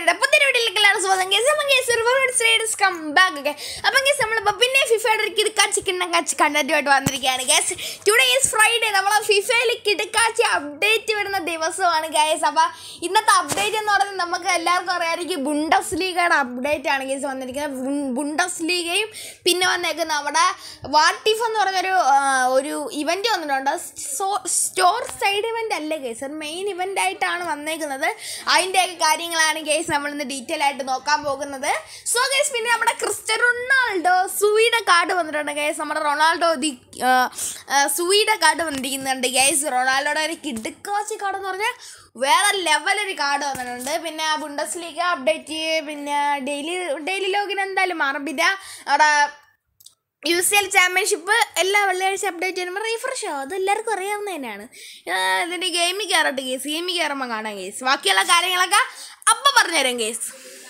ഫിഫയുടെ പുതിയ വീട്ടിലേക്കെല്ലാം സ്വാഗതം കേസ് അപ്പം കേസ് റിവേഴ്സ് കം ബാക്ക് ഒക്കെ അപ്പം കേസ് നമ്മളിപ്പോൾ പിന്നെ ഫിഫയുടെ ഒരു കിടക്കാച്ചി കിണ്ണക്കാച്ചി കണ്ടന്റുമായിട്ട് വന്നിരിക്കുകയാണ് ഗേസ് ടുഡേ ഈസ് ഫ്രൈഡേ നമ്മൾ ഫിഫയിൽ കിടക്കാച്ചി അപ്ഡേറ്റ് വരുന്ന ദിവസമാണ് ഗേസ് അപ്പോൾ ഇന്നത്തെ അപ്ഡേറ്റ് എന്ന് പറയുന്നത് നമുക്ക് എല്ലാവർക്കും അറിയാമായിരിക്കും ബുണ്ടസ് ലീഗയുടെ അപ്ഡേറ്റ് ആണ് ഗേസ് വന്നിരിക്കുന്നത് ബുൺ- ബുണ്ടസ് ലീഗയും പിന്നെ വന്നേക്കുന്ന നമ്മുടെ വാട്ടിഫ് എന്ന് പറഞ്ഞൊരു ആ, ഒരു ഇവന്റ് വന്നിട്ടുണ്ട് സോ- സ്റ്റോർ സൈഡ് ഇവന്റ് അല്ല കേസ് ഒരു മെയിൻ ഇവന്റ് ആയിട്ടാണ് വന്നേക്കുന്നത് അതിൻ്റെയൊക്കെ കാര്യങ്ങളാണ് കേസ് നമ്മൾ ഇന്ന് ഡീറ്റെയിൽ ആയിട്ട് നോക്കാൻ പോകുന്നത് സോ കേസ് പിന്നെ നമ്മുടെ ക്രിസ്റ്റ്യൻ റൊണാൾഡോ സുവിയുടെ കാർഡ് വന്നിട്ടുണ്ട് കേസ് നമ്മുടെ റൊണാൾഡോ ദി ആ, ആ, സുവിയുടെ കാർഡ് വന്നിരിക്കുന്നുണ്ട് കേസ് റൊണാൾഡോയുടെ ഒരു കിടുക്കാച്ചി കാർഡ് എന്ന് പറഞ്ഞാൽ വേറെ ലെവൽ ഒരു കാർഡ് വന്നിട്ടുണ്ട് പിന്നെ ബുണ്ടസ് ലീഗ് അപ്ഡേറ്റ് പിന്നെ ഡെയിലി ഡെയിലി ലോഗിന് എന്തായാലും മാറും പിന്നെ അവിടെ യു സി എൽ ചാമ്പ്യൻഷിപ്പ് എല്ലാ വെള്ളിയാഴ്ച അപ്ഡേറ്റ് ചെയ്യുമ്പോൾ റീഫ്രഷ് ആവും അത് എല്ലാവർക്കും അറിയാവുന്ന തന്നെയാണ് ആ, ഇതിൻ്റെ ഗെയിമിൽ കയറട്ടെ കേസ് ഗെയിമിൽ കയറുമ്പോൾ കാണാം കേസ് ബാക്കിയുള്ള കാര്യങ്ങളൊക്കെ അപ്പം പറഞ്ഞുതരാം കേസ്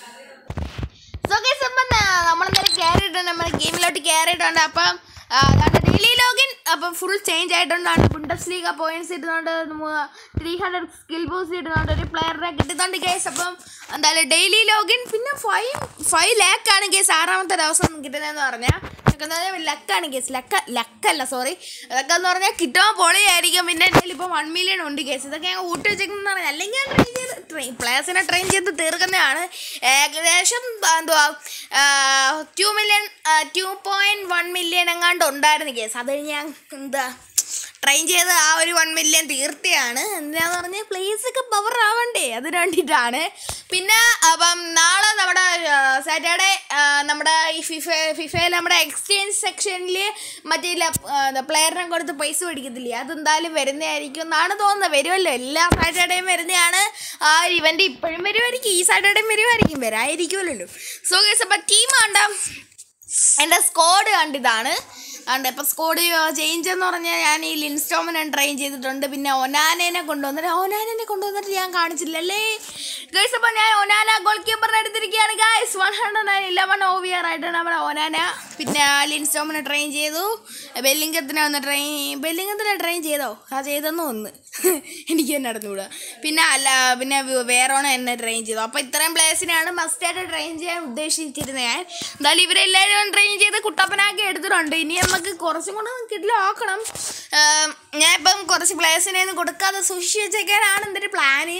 സോ കേസ് അപ്പം നമ്മളെന്തായാലും കയറിയിട്ടുണ്ട് നമ്മൾ ഗെയിമിലോട്ട് കയറിയിട്ടുണ്ട് അപ്പം ആ, അതാണ് ഡെയിലി ലോഗിൻ അപ്പം ഫുൾ ചേഞ്ച് ആയിട്ടുണ്ടാണ് ബുണ്ടസ് ലീഗ പോയിന്റ്സ് ഇടുന്നുണ്ട് ത്രീ ഹൺഡ്രഡ് സ്കിൽ ബൂസ്റ്റ് ഇടുന്നുണ്ട് ഒരു പ്ലെയറിനെ കിട്ടുന്നുണ്ട് കേസ് അപ്പം എന്തായാലും ഡെയിലി ലോഗിൻ പിന്നെ ഫൈവ് ഫൈവ് ലാക്കാണ് കേസ് ആറാമത്തെ ദിവസം കിട്ടുന്നതെന്ന് പറഞ്ഞാൽ ലക്കാണ് കേസ് ലക്ക ലക്കല്ല സോറി അതൊക്കെ എന്ന് പറഞ്ഞാൽ കിട്ടുമ്പോൾ പൊളിയായിരിക്കും പിന്നെ എൻ്റെ ഇപ്പോൾ വൺ മില്യൺ ഉണ്ട് കേസ് ഇതൊക്കെ ഞാൻ ഊട്ടി വെച്ചേക്കുന്ന പറഞ്ഞാൽ അല്ലെങ്കിൽ ഞാൻ ട്രെയിൻ ചെയ്ത് ട്രെയിൻ പ്ലേയേഴ്സിനെ ട്രെയിൻ ചെയ്ത് തീർക്കുന്നതാണ് ഏകദേശം എന്തുവാ two million two point one million എങ്ങാണ്ട് ഉണ്ടായിരുന്നു കേസ് അത് ഞാൻ എന്താ ട്രെയിൻ ചെയ്ത് ആ ഒരു വൺ മില്യൺ തീർത്തിയാണ് എന്തിനാന്ന് പറഞ്ഞാൽ പ്ലേസ് ഒക്കെ പവർ ആവണ്ടേ അതിന് വേണ്ടിയിട്ടാണ് പിന്നെ അപ്പം നാളെ നമ്മുടെ സാറ്റർഡേ നമ്മുടെ ഈ ഫിഫ ഫിഫയിൽ നമ്മുടെ എക്സ്ചേഞ്ച് സെക്ഷനിൽ മറ്റേ പ്ലെയറിനെ കൊടുത്ത് പൈസ മേടിക്കത്തില്ലേ അതെന്തായാലും വരുന്നതായിരിക്കും എന്നാണ് തോന്നുന്നത് വരുമല്ലോ എല്ലാ സാറ്റർഡേയും വരുന്നതാണ് ആ ഒരു ഇവൻ്റ് ഇപ്പോഴും വരുമായിരിക്കും ഈ സാറ്റർഡേയും വരുമായിരിക്കും വരായിരിക്കുമല്ലോ സോ കേസ് അപ്പം ടീം കണ്ടാം എൻ്റെ സ്കോഡ് കണ്ടിതാണ് അതുകൊണ്ട് ഇപ്പം സ്കോഡ് ചേഞ്ച് എന്ന് പറഞ്ഞാൽ ഞാൻ ഈ ലിൻസ്റ്റോമിനെ ട്രെയിൻ ചെയ്തിട്ടുണ്ട് പിന്നെ ഒനാനേനെ കൊണ്ടുവന്നിട്ട് ഒനാനേനെ കൊണ്ടുവന്നിട്ട് ഞാൻ കാണിച്ചില്ലല്ലേ ഗൈസ് അപ്പോൾ ഞാൻ ഒനാന ഗോൾ കീപ്പറിനെ എടുത്തിരിക്കുകയാണ് guys one hundred nine eleven O V R ആയിട്ടാണ് നമ്മുടെ ഒനാന പിന്നെ ലിൻസ്റ്റോമിനെ ട്രെയിൻ ചെയ്തു ബെല്ലിംഗത്തിനെ ഒന്ന് ട്രെയിൻ ബെല്ലിംഗത്തിനെ ട്രെയിൻ ചെയ്തോ ആ ചെയ്തെന്ന് ഒന്ന് എനിക്ക് തന്നെ നടന്നുകൂടാ പിന്നെ അല്ല പിന്നെ വേറോണ എന്നെ ട്രെയിൻ ചെയ്തു അപ്പോൾ ഇത്രയും പ്ലേസിനെയാണ് മസ്റ്റായിട്ട് ട്രെയിൻ ചെയ്യാൻ ഉദ്ദേശിച്ചിരുന്നത് ഞാൻ എന്തായാലും ഇവരെല്ലാവരും ട്രെയിൻ ചെയ്ത് കുട്ടപ്പനാക്കി എടുത്തിട്ടുണ്ട് ഇനി നമുക്ക് കുറച്ചും കൂടെ കിട്ടിലാക്കണം ഞാൻ ഇപ്പം കുറച്ച് പ്ലേസിനെ ഒന്നും കൊടുക്കാതെ സൂക്ഷിച്ച് വെച്ചേക്കാനാണ് എൻ്റെ ഒരു പ്ലാന്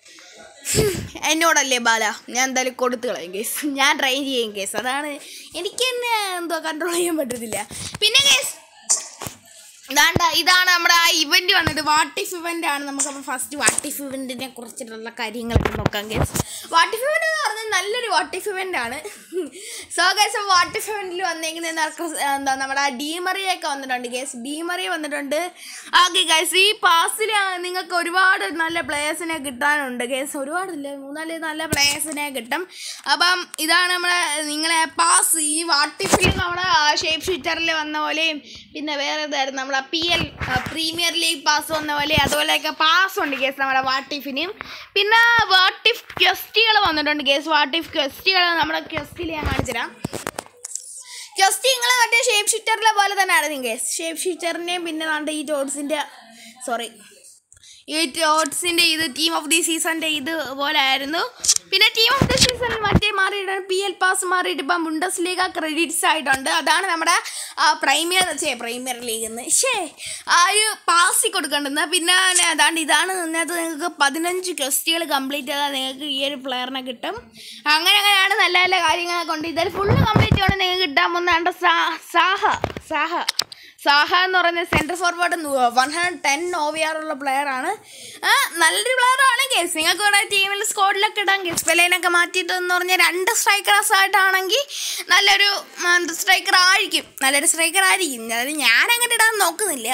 എന്നോടല്ലേ ബാല ഞാൻ എന്തായാലും കൊടുത്തു കളയും കേസ് ഞാൻ ട്രെയിൻ ചെയ്യും കേസ് അതാണ് എനിക്ക് തന്നെ എന്തോ കൺട്രോൾ ചെയ്യാൻ പറ്റത്തില്ല പിന്നെ കേസ് ഇതാണ്ട ഇതാണ് നമ്മുടെ ആ ഇവന്റ് വന്നത് വാട്ടിഫ് ഇവന്റ് ആണ് നമുക്ക് അപ്പോൾ ഫസ്റ്റ് വാട്ടിഫ് ഇവന്റിനെ കുറിച്ചിട്ടുള്ള കാര്യങ്ങളൊക്കെ നോക്കാം കേസ് വാട്ടിഫ് ഇവന്റ് എന്ന് പറഞ്ഞാൽ നല്ലൊരു വാട്ടിഫ് ഇവന്റ് ആണ് സോ കേസ് വാട്ടിഫ് ഇവന്റിൽ വന്നേക്കുന്ന എന്താ നമ്മുടെ ആ ഡീമറിയൊക്കെ വന്നിട്ടുണ്ട് കേസ് ഡീമറി വന്നിട്ടുണ്ട് ഓക്കെ ഗൈസ് ഈ പാസിൽ നിങ്ങൾക്ക് ഒരുപാട് നല്ല പ്ലേയേഴ്സിനെ കിട്ടാനുണ്ട് കേസ് ഒരുപാടില്ല മൂന്നാല് നല്ല പ്ലേയേഴ്സിനെ കിട്ടും അപ്പം ഇതാണ് നമ്മുടെ നിങ്ങളെ പാസ് ഈ വാട്ടിഫിൽ നമ്മുടെ ഷേപ്പ് ഷീറ്ററിൽ വന്ന പോലെയും പിന്നെ വേറെ ഇതായിരുന്നു നമ്മുടെ P L Premier League pass വന്ന പോലെ അതുപോലെയൊക്കെ പാസ് ഉണ്ട് കേസ് നമ്മുടെ വാട്ടിഫിനും പിന്നെ വാട്ടിഫ് ക്വസ്റ്റികൾ വന്നിട്ടുണ്ട് കേസ് വാട്ടിഫ് ക്വസ്റ്റികൾ നമ്മുടെ ക്വസ്റ്റിൽ ഞാൻ കാണിച്ചുതരാം ക്വസ്റ്റി നിങ്ങൾ മറ്റേ ഷേപ്പ് ഷീറ്ററിലെ പോലെ തന്നെ ആയിരുന്നു കേസ് ഷേപ്പ് ഷീറ്ററിൻ്റെയും പിന്നെ നമ്മുടെ ഈ ടോട്സിൻ്റെ സോറി ഈ ടോട്സിൻ്റെ ഇത് ടീം ഓഫ് ദി സീസണിൻ്റെ ഇത് പോലെ ആയിരുന്നു പിന്നെ ടീം ഓഫ് ദി സീസൺ മറ്റേ മാറിയിട്ട് പി എൽ പാസ് മാറിയിട്ട് ഇപ്പം മുണ്ടസ് ലീഗ ക്രെഡിറ്റ്സ് ആയിട്ടുണ്ട് അതാണ് നമ്മുടെ ആ പ്രീമിയർ ചേ പ്രീമിയർ ലീഗിൽ നിന്ന് ഷേ ആ ഒരു പാസ് കൊടുക്കേണ്ടുന്ന പിന്നെ അതാണ്ട് ഇതാണ് ഇതിനകത്ത് നിങ്ങൾക്ക് പതിനഞ്ച് ക്വസ്റ്റികൾ കംപ്ലീറ്റ് ചെയ്താൽ നിങ്ങൾക്ക് ഈ ഒരു പ്ലെയറിനെ കിട്ടും അങ്ങനെ അങ്ങനെയാണ് നല്ല നല്ല കാര്യങ്ങളൊക്കെ ഉണ്ട് ഇതായാലും ഫുള്ള് കംപ്ലീറ്റ് ചെയ്യണം നിങ്ങൾക്ക് കിട്ടാൻ പോകുന്നതാണ് സാ സാഹ സാഹ സാഹ എന്ന് പറയുന്ന centre forward one hundred ten O V R ഉള്ള പ്ലെയർ ആണ് ആ, നല്ലൊരു പ്ലെയർ ആണ് കേസ് നിങ്ങൾക്ക് ഇവിടെ ടീമിൽ സ്കോഡിലൊക്കെ ഇടാം ഗെസ് പെലേനൊക്കെ മാറ്റിയിട്ട് എന്ന് പറഞ്ഞാൽ രണ്ട് സ്ട്രൈക്കേഴ്സ് ആയിട്ടാണെങ്കിൽ നല്ലൊരു സ്ട്രൈക്കർ ആയിരിക്കും നല്ലൊരു സ്ട്രൈക്കർ ആയിരിക്കും അതായത് ഞാൻ അങ്ങനെ ഇടാൻ നോക്കുന്നില്ല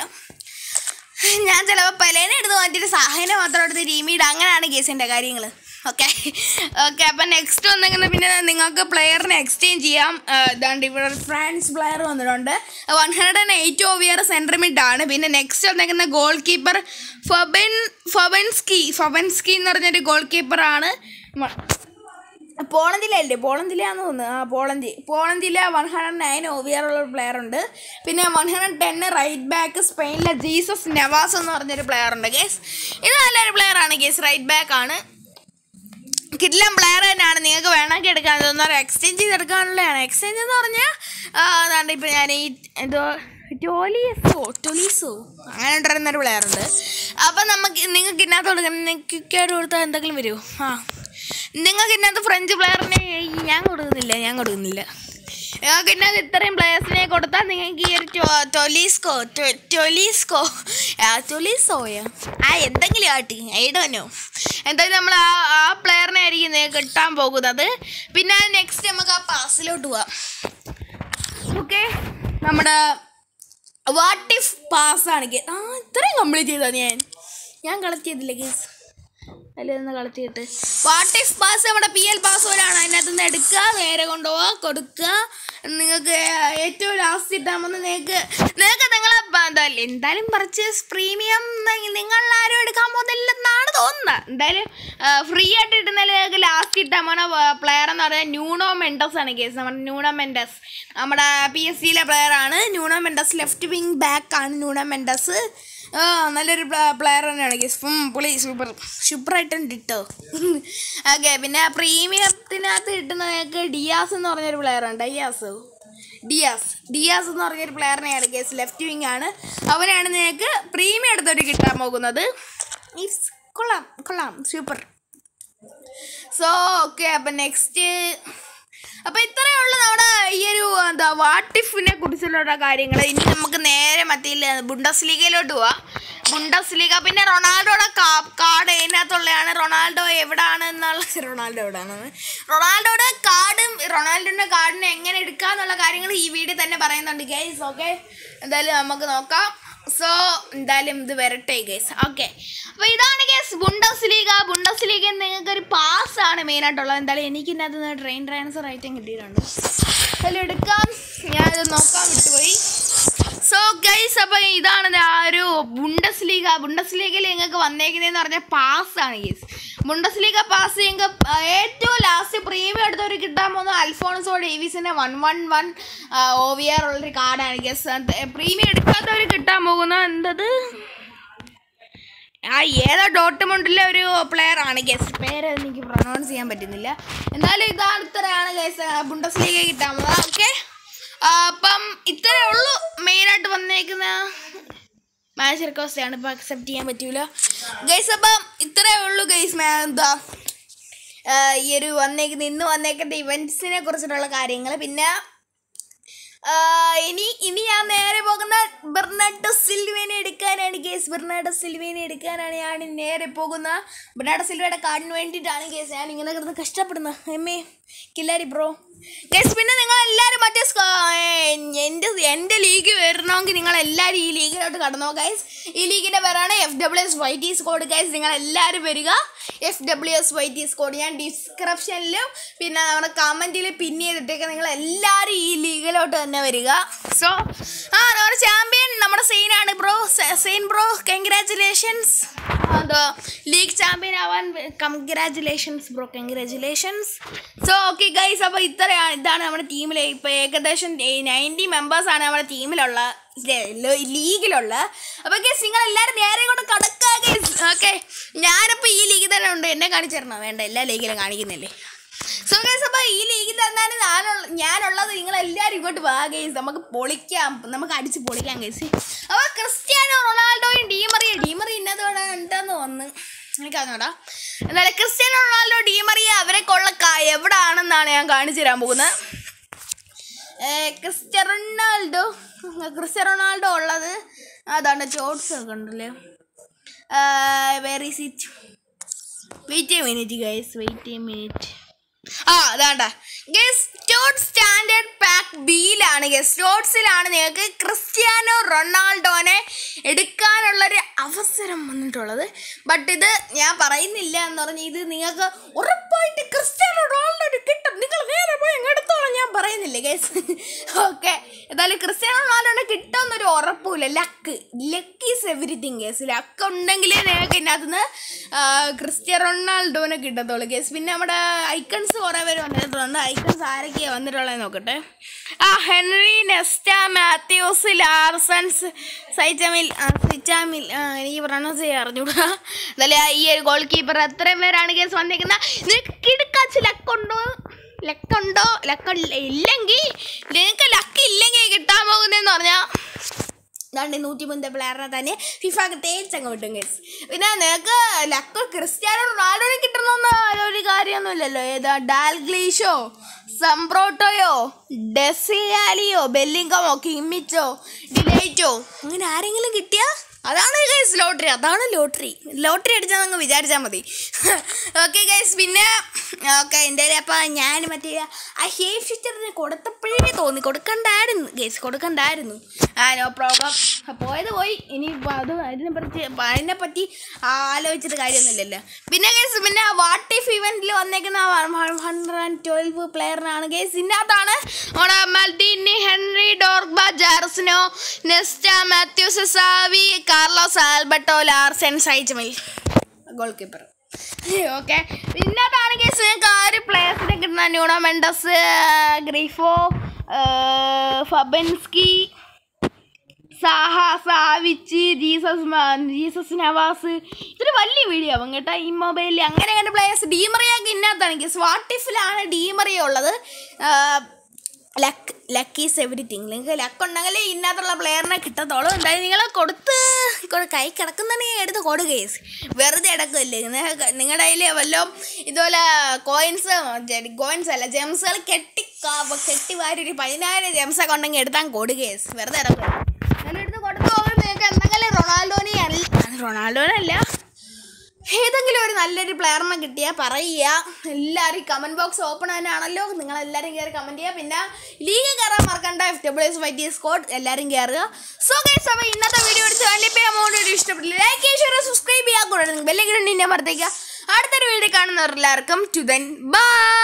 ഞാൻ ചിലപ്പോൾ പെലേനെ എടുത്ത് മാറ്റിയിട്ട് സാഹനെ മാത്രം എടുത്ത് ടീമിയുടെ അങ്ങനെയാണ് കേസിൻ്റെ കാര്യങ്ങൾ ഓക്കെ ഓക്കെ അപ്പം നെക്സ്റ്റ് വന്നിങ്ങനെ പിന്നെ നിങ്ങൾക്ക് പ്ലെയറിനെ എക്സ്ചേഞ്ച് ചെയ്യാം ആ, ഇതാണ്ട് ഇവിടെ ഫ്രാൻസ് പ്ലെയർ വന്നിട്ടുണ്ട് വൺ ഹൺഡ്രഡ് ആൻഡ് എയ്റ്റ് ഓവ് ഇയർ സെൻറ്റർ മിഡ് ആണ് പിന്നെ നെക്സ്റ്റ് വന്നിരിക്കുന്ന ഗോൾ കീപ്പർ ഫബൻ ഫബൻസ്കി ഫബൻസ്കി എന്ന് പറഞ്ഞൊരു ഗോൾ കീപ്പറാണ് പോളന്തിലല്ലേ പോളന്തിലാന്ന് തോന്നുന്നു ആ പോളന്തി പോളന്തില one hundred nine O V R ഉള്ള പ്ലെയർ ഉണ്ട് പിന്നെ one hundred ten right back സ്പെയിനിലെ ജീസസ് നവാസ് എന്ന് പറഞ്ഞൊരു പ്ലെയർ ഉണ്ട് ഗേസ് ഇത് നല്ലൊരു പ്ലെയർ ആണ് ഗേസ് റൈറ്റ് ബാക്ക് ആണ് കിഡിലം പ്ലെയർ തന്നെയാണ് നിങ്ങൾക്ക് വേണമെങ്കിൽ എടുക്കാൻ തോന്നുന്നത് എക്സ്ചേഞ്ച് ചെയ്തെടുക്കാനുള്ളതാണ് എക്സ്ചേഞ്ച് എന്ന് പറഞ്ഞാൽ അതാണ്ട് ഇപ്പം ഞാൻ ഈ എന്തോ ടോലീസോ ടൊലീസോ അങ്ങനെ ഉണ്ടായിരുന്ന ഒരു പ്ലെയർ ഉണ്ട് അപ്പം നമുക്ക് നിങ്ങൾക്ക് ഇതിനകത്ത് കൊടുക്കണം നിങ്ങൾക്ക് കൊടുത്താൽ എന്തെങ്കിലും വരുമോ ആ നിങ്ങൾക്ക് ഇതിനകത്ത് ഫ്രഞ്ച് പ്ലെയറിനെ ഞാൻ കൊടുക്കുന്നില്ല ഞാൻ കൊടുക്കുന്നില്ല നിങ്ങൾക്ക് ഇതിനകത്ത് ഇത്രയും പ്ലേയേഴ്സിനെ കൊടുത്താൽ നിങ്ങൾക്ക് ഈ ഒരു ടൊ- ടൊലീസ്കോ ടൊ- ടൊലീസ്കോ ആ ടൊലീസോയോ ആ എന്തെങ്കിലും ആട്ടി ഐഡോനോ എന്തായാലും നമ്മൾ ആ ആ പ്ലെയറിനെ ആയിരിക്കും നിങ്ങൾക്ക് കിട്ടാൻ പോകുന്നത് പിന്നെ നെക്സ്റ്റ് നമുക്ക് ആ പാസിലോട്ട് പോവാം ഓക്കെ നമ്മുടെ വാട്ട് ഇഫ് പാസ്സാണ് ആ ഇത്രയും കംപ്ലീറ്റ് ചെയ്താ ഞാൻ ഞാൻ കളക്ട് ചെയ്തില്ല കേസ് അതിൽ നിന്ന് കളക്ട് ചെയ്തിട്ട് വാട്ട് ഇഫ് പാസ് നമ്മുടെ പി എൽ പാസ്വേഡാണ് അതിനകത്ത് നിന്ന് എടുക്കുക നേരെ കൊണ്ടുപോവുക കൊടുക്കുക നിങ്ങൾക്ക് ഏറ്റവും ലാസ്റ്റ് ഇട്ടാകുമ്പോൾ നിങ്ങൾക്ക് നിങ്ങൾക്ക് നിങ്ങളെ ബ- എന്താ എന്തായാലും പർച്ചേസ് പ്രീമിയം നിങ്ങൾ ആരും എടുക്കാൻ പോകുന്നില്ലെന്നാണ് തോന്നുന്നത് എന്തായാലും ഫ്രീ ആയിട്ട് ഇട്ടുന്നതിൽ നിങ്ങൾക്ക് ലാസ്റ്റ് ഇട്ടാൽ പോണ പ്ലെയർ എന്ന് പറയുന്നത് ന്യൂണോ മെൻഡസ് ആണ് കേസ് നമ്മുടെ ന്യൂണോ മെൻഡസ് നമ്മുടെ പി എസ് സിയിലെ പ്ലെയർ ആണ് Nuno Mendes left wing back ആണ് ന്യൂണോ മെൻഡസ് ആ നല്ലൊരു പ്ലെയർ തന്നെയാണ് ഗീസ് പുള്ളി സൂപ്പർ സൂപ്പറായിട്ടുണ്ട് ഇട്ടോ ഓക്കെ പിന്നെ പ്രീമിയത്തിനകത്ത് കിട്ടുന്ന ഞങ്ങൾക്ക് ഡിയാസ് എന്ന് പറഞ്ഞൊരു പ്ലെയർ ഉണ്ട് ഡിയാസ് ഡിയാസ് ഡിയാസ് എന്ന് പറഞ്ഞൊരു പ്ലെയറിനെയാണ് കേസ് ലെഫ്റ്റ് വിങ് ആണ് അവനാണ് നിങ്ങൾക്ക് പ്രീമിയം എടുത്തോട്ട് കിട്ടാൻ പോകുന്നത് It's കൊള്ളാം കൊള്ളാം സൂപ്പർ സോ ഓക്കെ അപ്പം നെക്സ്റ്റ് അപ്പം ഇത്രയേ ഉള്ളൂ നമ്മുടെ ഈ ഒരു എന്താ വാട്ടിഫിനെ കുറിച്ചുള്ള കാര്യങ്ങൾ ഇനി നമുക്ക് നേരെ മറ്റേ ബുണ്ടസ് ലീഗയിലോട്ട് പോവാം ബുണ്ടസ് ലീഗ പിന്നെ റൊണാൾഡോയുടെ കാർഡ് ഇതിനകത്തുള്ളതാണ് റൊണാൾഡോ എവിടാണ് എന്നുള്ള റൊണാൾഡോ എവിടാണെന്ന് റൊണാൾഡോയുടെ കാർഡും റൊണാൾഡോയുടെ കാർഡിനെ എങ്ങനെ എടുക്കാന്നുള്ള കാര്യങ്ങൾ ഈ വീഡിയോ തന്നെ പറയുന്നുണ്ട് ഗൈസ് ഓക്കെ എന്തായാലും നമുക്ക് നോക്കാം സോ എന്തായാലും ഇത് വരട്ടെ ഗൈസ് ഓക്കെ അപ്പോൾ ഇതാണ് ഗൈസ് ബുണ്ടസ് ലീഗ ബുണ്ടസ് ലീഗ നിങ്ങൾക്ക് ഒരു പാസ് ആണ് മെയിനായിട്ടുള്ളത് എന്തായാലും എനിക്ക് ഇതിനകത്ത് നിന്ന് ട്രെയിൻ ട്രാൻസ്ഫർ ഐറ്റം കിട്ടിയിട്ടുണ്ട് അതിൽ എടുക്കാം ഞാനത് നോക്കാൻ വിട്ടുപോയി സോ ഗൈസ് അപ്പോൾ ഇതാണ് ദേ ആ ഒരു ബുണ്ടസ് ലീഗ ബുണ്ടസ് ലീഗയിൽ നിങ്ങൾക്ക് വന്നേക്കുന്നതെന്ന് പറഞ്ഞാൽ പാസ്സാണ് ഗൈസ് ബുണ്ടസ് ലീഗ പാസ് നിങ്ങൾക്ക് ഏറ്റവും ലാസ്റ്റ് പ്രീമിയം എടുത്തവർ കിട്ടാൻ പോകുന്ന അൽഫോൺസോ ഡേവിസിൻ്റെ one one one O V R ഉള്ളൊരു കാർഡാണ് ഗസ് പ്രീമിയം എടുക്കാത്തവർ കിട്ടാൻ പോകുന്ന എന്തത് ആ ഏതോ ഡോട്ട്മുണ്ടിലെ ഒരു പ്ലെയർ ആണ് ഗസ് പേര് എനിക്ക് പ്രൊനൗൺസ് ചെയ്യാൻ പറ്റുന്നില്ല എന്തായാലും ഇതാണ് ഇത്രയാണ് ഗസ് ബുണ്ടസ് ലീഗ കിട്ടാൻ പോകുന്നത് ഓക്കെ അപ്പം ഇത്രയേ ഉള്ളൂ മെയിനായിട്ട് വന്നേക്കുന്ന മാച്ച് റിക്വസ്റ്റാണ് ഇപ്പോൾ അക്സെപ്റ്റ് ചെയ്യാൻ പറ്റൂല ഗൈസ് അപ്പം ഇത്രയേ ഉള്ളൂ ഗൈസ് മാ എന്താ ആ, ഈ ഒരു വന്നേക്കുന്ന ഇന്ന് വന്നേക്കുന്ന ഇവൻറ്റ്സിനെ കുറിച്ചിട്ടുള്ള കാര്യങ്ങൾ പിന്നെ ആ, ഇനി ഇനി ഞാൻ നേരെ പോകുന്ന ബെർണാഡോ സിൽവേനെ എടുക്കാനാണ് കേസ് ബെർണാഡോ സിൽവേനെ എടുക്കാനാണ് ഞാൻ നേരെ പോകുന്ന ബെർണാഡോ സിൽവയുടെ കാർഡിന് വേണ്ടിയിട്ടാണ് കേസ് ഞാൻ ഇങ്ങനെ കിടന്ന് കഷ്ടപ്പെടുന്നത് എമ്മേ കില്ലാരി ബ്രോ കേസ് പിന്നെ നിങ്ങൾ എല്ലാവരും മറ്റേ സ്ക- ഏ, എൻ്റെ എൻ്റെ ലീഗ് വരണമെങ്കിൽ നിങ്ങൾ എല്ലാവരും ഈ ലീഗിലോട്ട് കടന്നോ ഗൈസ് ഈ ലീഗിൻ്റെ പേരാണ് F W S Y T squad guys നിങ്ങൾ എല്ലാവരും വരിക F W S Y T squad ഞാൻ ഡിസ്ക്രിപ്ഷനിലും പിന്നെ നമ്മുടെ കമൻറ്റിൽ പിൻ ചെയ്തിട്ടേക്ക് നിങ്ങൾ എല്ലാവരും ഈ ലീഗിലോട്ട് തന്നെ വരിക സോ ആ നമ്മുടെ ചാമ്പ്യൻ നമ്മുടെ സെയിനാണ് ബ്രോ സെയിൻ ബ്രോ കൺഗ്രാറ്റുലേഷൻസ് അതോ ലീഗ് ചാമ്പ്യൻ ആവാൻ congratulations bro congratulations so okay guys അപ്പോൾ ഇത്രയാണ് ഇതാണ് നമ്മുടെ ടീമിലെ ഇപ്പോൾ ഏകദേശം നയൻറ്റി മെമ്പേഴ്സാണ് നമ്മുടെ ടീമിലുള്ള ലീഗിലുള്ള അപ്പോൾ ഗൈസ് നിങ്ങൾ എല്ലാവരും നേരെ കൊണ്ട് കടക്കുക ഗൈസ് ഓക്കെ ഞാനിപ്പോൾ ഈ ലീഗിൽ തന്നെ ഉണ്ട് എന്നെ കാണിച്ചു തരണോ വേണ്ട എല്ലാ ലീഗിലും കാണിക്കുന്നില്ലേ സോ ഗൈസ് അപ്പോൾ ഈ ലീഗിൽ തന്നാണ് ഞാനുള്ള ഞാനുള്ളത് നിങ്ങൾ എല്ലാവരും ഇങ്ങോട്ട് വാ ഗൈസ് നമുക്ക് പൊളിക്കാം നമുക്ക് അടിച്ച് പൊളിക്കാം ഗൈസ് അപ്പോൾ ക്രിസ്ത്യാനോ റൊണാൾഡോയും ഡീമറിയ ഡീമറി ഇന്നതോടെ ഉണ്ടെന്ന് വന്ന് എനിക്കറിഞ്ഞോടാ എന്നാലും ക്രിസ്ത്യാനോ റൊണാൾഡോ ഡീമറിയ അവരെ കൊള്ള എവിടാണെന്നാണ് ഞാൻ കാണിച്ചു തരാൻ പോകുന്നത് ക്രിസ്ത്യ റൊണാൾഡോ ക്രിസ്ത്യ റൊണാൾഡോ ഉള്ളത് അതാണ് ചോട്ട്സ് ഒക്കെ ഉണ്ടല്ലേ വെരി സിറ്റ് wait a minute guys wait a minute ആ അതാണ്ട ഗസ് സ്റ്റോട്ട് സ്റ്റാൻഡേർഡ് പാക്ക് ബിയിലാണ് ഗസ് സ്റ്റോട്ട്സിലാണ് നിങ്ങൾക്ക് ക്രിസ്ത്യാനോ റൊണാൾഡോനെ എടുക്കാനുള്ളൊരു അവസരം വന്നിട്ടുള്ളത് ബട്ട് ഇത് ഞാൻ പറയുന്നില്ല എന്ന് പറഞ്ഞ് ഇത് നിങ്ങൾക്ക് ഉറപ്പായിട്ട് ക്രിസ്ത്യാനോ റൊണാൾഡോന് കിട്ടും നിങ്ങൾ നേരെ പോയി അങ്ങ് എടുത്തോളാം ഞാൻ പറയുന്നില്ല ഗസ് ഓക്കെ എന്തായാലും ക്രിസ്ത്യാനോ റൊണാൾഡോനെ കിട്ടുമെന്നൊരു ഉറപ്പില്ല luck luck is everything guys luck ഉണ്ടെങ്കിലേ നിങ്ങൾക്ക് ഇതിനകത്ത് നിന്ന് ക്രിസ്ത്യ റൊണാൾഡോനെ കിട്ടത്തുള്ളൂ കേസ് പിന്നെ നമ്മുടെ ഐക്കൺസ് കുറേ പേര് വന്നിട്ടുണ്ട് ഐക്കൺസ് ആരൊക്കെയാണ് വന്നിട്ടുള്ളത് നോക്കട്ടെ ആ ഹെൻറി നെസ്റ്റ മാത്യൂസ് ലാർസൺസ് സൈറ്റമിൽ ആ, സിറ്റാമിൽ ആ, എനിക്ക് പ്രൊണൗൺസ് ചെയ്യാൻ അറിഞ്ഞൂടാ അതല്ലേ ഈ ഒരു ഗോൾ കീപ്പർ അത്രയും പേരാണ് കേസ് വന്നിരിക്കുന്നത് നിനക്ക് കിടക്കാച്ച് ലക്കുണ്ടോ ലക്കുണ്ടോ ലക്ക ഇല്ലെങ്കിൽ നിനക്ക് ലക്ക് ഇല്ലെങ്കിൽ കിട്ടാൻ പോകുന്നതെന്ന് പറഞ്ഞാൽ ഇതാണ്ട് നൂറ്റി മൂന്ന് പ്ലെയറിനെ തന്നെ ഫിഫക്ക് തേച്ചങ്ങ് വിട്ടും കേസ് പിന്നെ നിനക്ക് ലക്ക് ക്രിസ്ത്യാനോ റൊണാൾഡോനെ കിട്ടണമെന്ന് ഒരു കാര്യമൊന്നുമില്ലല്ലോ ഏതാ ഡാൽഗ്ലീഷോ സംബ്രോട്ടോയോ ഡെസിയാലിയോ ബെല്ലിംഗമോ കിമ്മിച്ചോ ഡിലൈറ്റോ അങ്ങനെ ആരെങ്കിലും കിട്ടിയാ അതാണ് ഗൈസ് ലോട്ടറി അതാണ് ലോട്ടറി ലോട്ടറി അടിച്ചാൽ അങ്ങ് വിചാരിച്ചാൽ മതി ഓക്കെ ഗൈസ് പിന്നെ ഓക്കെ എൻ്റെ അപ്പം ഞാൻ മറ്റേ ആ ഷേപ്പ് ഷിസ്റ്ററിന് കൊടുത്തപ്പോഴേ തോന്നി കൊടുക്കണ്ടായിരുന്നു ഗൈസ് കൊടുക്കണ്ടായിരുന്നു ആ നോ പ്രോബ്ലം പോയത് പോയി ഇനി അത് അതിനെ പറ്റി അതിനെ പറ്റി ആലോചിച്ചിട്ട് കാര്യമൊന്നുമില്ലല്ലോ പിന്നെ ഗൈസ് പിന്നെ വാട്ട് ഇഫ് ഇവൻറ്റിൽ വന്നേക്കുന്ന ഹൺഡ്രഡ് ആൻഡ് ട്വൽവ് പ്ലെയറിനാണ് ഗൈസ് ഇതിനകത്താണ് നമ്മുടെ മൽദീനി ഹെൻറി ഡോർബ Jairzinho Nesta Matthews Xavi Carlos Alberto Larsen സൈജമിൽ ഗോൾ കീപ്പർ ഓക്കെ പിന്നതാണ് കേസ് നിങ്ങൾക്ക് ആ ഒരു പ്ലേയേഴ്സിനെ കിട്ടുന്ന Nuno Mendes Grifo Fabianski Saha Savic Jesus മ- ജീസസ് നവാസ് ഇതൊരു വലിയ വീഡിയോ ആവും കേട്ടോ ഈ മൊബൈലിൽ അങ്ങനെ അങ്ങനെ പ്ലേയേഴ്സ് ഡീമറിയൊക്കെ ഇന്നത്താണ് എനിക്ക് സ്വാട്ടിഫിലാണ് ഡീമറിയ ഉള്ളത് ലക്ക് ലക്ക് ഈസ് എവറിത്തിങ് നിങ്ങൾക്ക് ലക്ക് ഉണ്ടെങ്കിൽ ഇന്നത്തുള്ള പ്ലെയറിനെ കിട്ടത്തുള്ളൂ എന്തായാലും നിങ്ങൾ കൊടുത്ത് കൊ- കൈ കിടക്കുന്നുണ്ടെങ്കിൽ എടുത്ത് കൊടുക്കേസ് വെറുതെ കിടക്കുമല്ലേ നിങ്ങൾക്ക് നിങ്ങളുടെ കയ്യിൽ വല്ലതും ഇതുപോലെ കോയിൻസ് കോയിൻസ് അല്ല ജെംസുകൾ കെട്ടി കാ- കെട്ടി വാരി ഒരു പതിനായിരം ജെംസൊക്കെ ഉണ്ടെങ്കിൽ എടുത്താൽ കൊടുക്കേസ് വെറുതെ കിടക്കും അങ്ങനെ എടുത്ത് കൊടുത്തു പോകുമ്പോൾ നിങ്ങൾക്ക് എന്തെങ്കിലും റൊണാൾഡോനെ അല്ല റൊണാൾഡോനല്ല ഏതെങ്കിലും ഒരു നല്ലൊരു പ്ലെയറിനെ കിട്ടിയാൽ പറയുക എല്ലാവരും കമൻറ്റ് ബോക്സ് ഓപ്പൺ തന്നെയാണല്ലോ നിങ്ങൾ എല്ലാവരും കയറി കമൻറ്റ് ചെയ്യുക പിന്നെ ലീഗ് കയറാൻ മറക്കണ്ട F W S Y T squad എല്ലാവരും കയറുക സോ ഗൈസ് അപ്പോൾ ഇന്നത്തെ വീഡിയോ എടുത്ത് വലിയ എമൗണ്ട് ഒരു ഇഷ്ടപ്പെട്ടില്ല ലൈക്ക് ചെയ്യുക സബ്സ്ക്രൈബ് ചെയ്യാൻ കൂടെ ബെല്ലെങ്കിലും നിന്നെ മറത്തേക്കുക അടുത്തൊരു വീഡിയോ കാണുന്നവർ എല്ലാവർക്കും ടു ദെൻ ബൈ